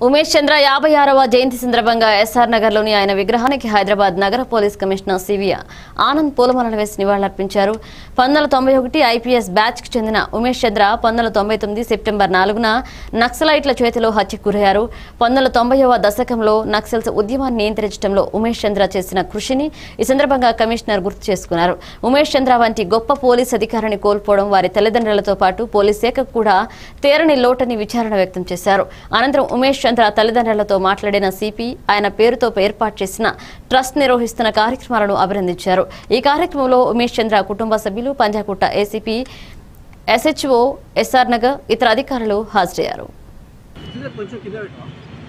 ఉమేష్ చంద్ర యాభై ఆరవ జయంతి సందర్భంగా ఎస్ఆర్ నగర్లోని ఆయన విగ్రహానికి హైదరాబాద్ నగర పోలీస్ కమిషనర్ సివి ఆనంద్ పూలమాలలు వేసి నివాళులర్పించారు పంతొమ్మిది తొంభై ఒకటి ఐపీఎస్ బ్యాచ్ కు చెందిన ఉమేష్ చంద్ర పంతొమ్మిది తొంభై తొమ్మిది సెప్టెంబర్ నాలుగున నక్సలైట్ల చేతిలో హత్యకు గురయ్యారు పంతొమ్మిది తొంభైవ దశకంలో నక్సల్స్ ఉద్యమాన్ని నియంత్రించడంలో ఉమేష్ చంద్ర చేసిన కృషిని ఈ సందర్భంగా కమిషనర్ గుర్తు చేసుకున్నారు ఉమేష్ చంద్ర వంటి గొప్ప పోలీస్ అధికారిని కోల్పోవడం వారి తల్లిదండ్రులతో పాటు పోలీస్ శాఖకు కూడా తీరని లోటని విచారణ వ్యక్తం చేశారు అనంతరం ఉమేష్ చంద్ర తల్లిదండ్రులతో మాట్లాడిన సిపి ఆయన పేరుతో ఏర్పాటు చేసిన ట్రస్ట్ నిర్వహిస్తున్న కార్యక్రమాలను అభినందించారు ఈ కార్యక్రమంలో ఉమేష్ చంద్ర కుటుంబ సభ్యులు పంజాగుట్ట ఏసీపీ ఎస్హెచ్ఓ ఎస్ఆర్ నగర్ ఇతర అధికారులు హాజరయ్యారు కింద కొంచెం కింద పెట్టు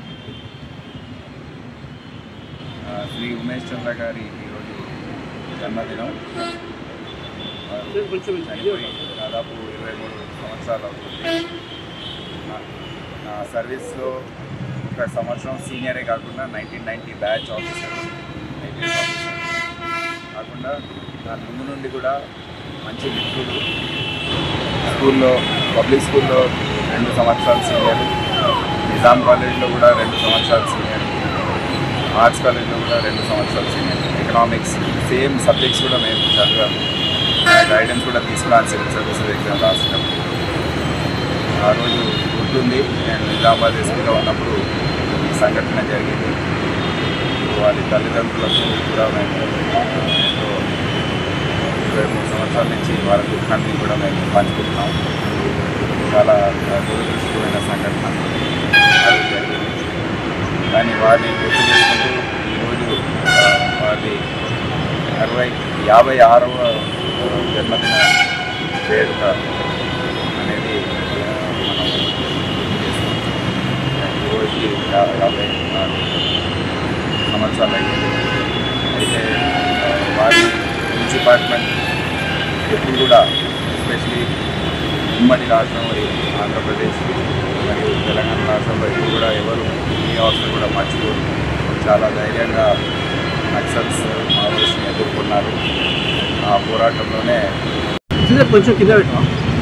ఆ, శ్రీ ఉమేష్ చంద్ర గారి ఈరోజు జన్మదినం వారు సార్ కొంచెం ఇది చనిపోయి దాదాపు ఇరవై మూడు సంవత్సరాలు అవుతుంది నా- నా సర్వీస్లో ఒక సంవత్సరం సీనియరే కాకుండా nineteen ninety batch officer IPS officer కాకుండా దాని ముందు నుండి కూడా మంచి మిత్రుడు స్కూల్లో పబ్లిక్ స్కూల్లో రెండు సంవత్సరాలు సీనియర్ నిజాం కాలేజ్లో కూడా రెండు సంవత్సరాలు సీనియర్ ఆర్ట్స్ కాలేజ్లో కూడా రెండు సంవత్సరాలు సీనియర్ ఎకనామిక్స్ సేమ్ సబ్జెక్ట్స్ కూడా మేము చదివాము గైడెన్స్ కూడా తీసుకున్నాను సివిల్ సర్వీసెస్ ఎగ్జామ్ రాసినప్పుడు ఆ రోజు గుర్తుంది నేను నిజామాబాద్ ఎస్పీలో ఉన్నప్పుడు ఈ సంఘటన జరిగింది వారి తల్లిదండ్రులకు కూడా మేము ఎంతో ఇరవై మూడు సంవత్సరాల నుంచి వారి దుఃఖాన్ని కూడా మేము పంచుకుంటున్నాం చాలా దురదృష్టమైన సంఘటన ఆ రోజు జరిగింది కానీ వారిని గుర్తు చేసుకుంటూ ఈరోజు ఆ, వారి అరవై యాభై ఆరవ ఆ, జన్మదిన వేడుక అనేది ఆ, మనం గుర్తు చేసుకుంటాం ఈరోజుకి యా- యాభై ఆరు సంవత్సరాలు అయింది అయితే ఆ, వారి పోలీస్ డిపార్ట్మెంట్ ఎప్పుడు కూడా ఎస్పెషలీ ఉమ్మడి రాష్ట్రం ఈ ఆంధ్రప్రదేశ్ మరియు తెలంగాణ రాష్ట్రంలో ఎప్పుడు కూడా ఎవరు ఏ అవసరం కూడా మర్చిపోరు చాలా ధైర్యంగా నక్సల్స్ మావోయిస్ట్ని ఎదుర్కొన్నారు ఆ పోరాటంలోనే కింద కొంచెం కింద పెట్టు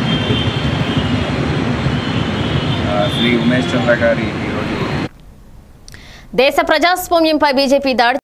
ఆ, శ్రీ ఉమేష్ చంద్ర గారి ఈరోజు దేశ ప్రజాస్వామ్యంపై బీజేపీ దాడి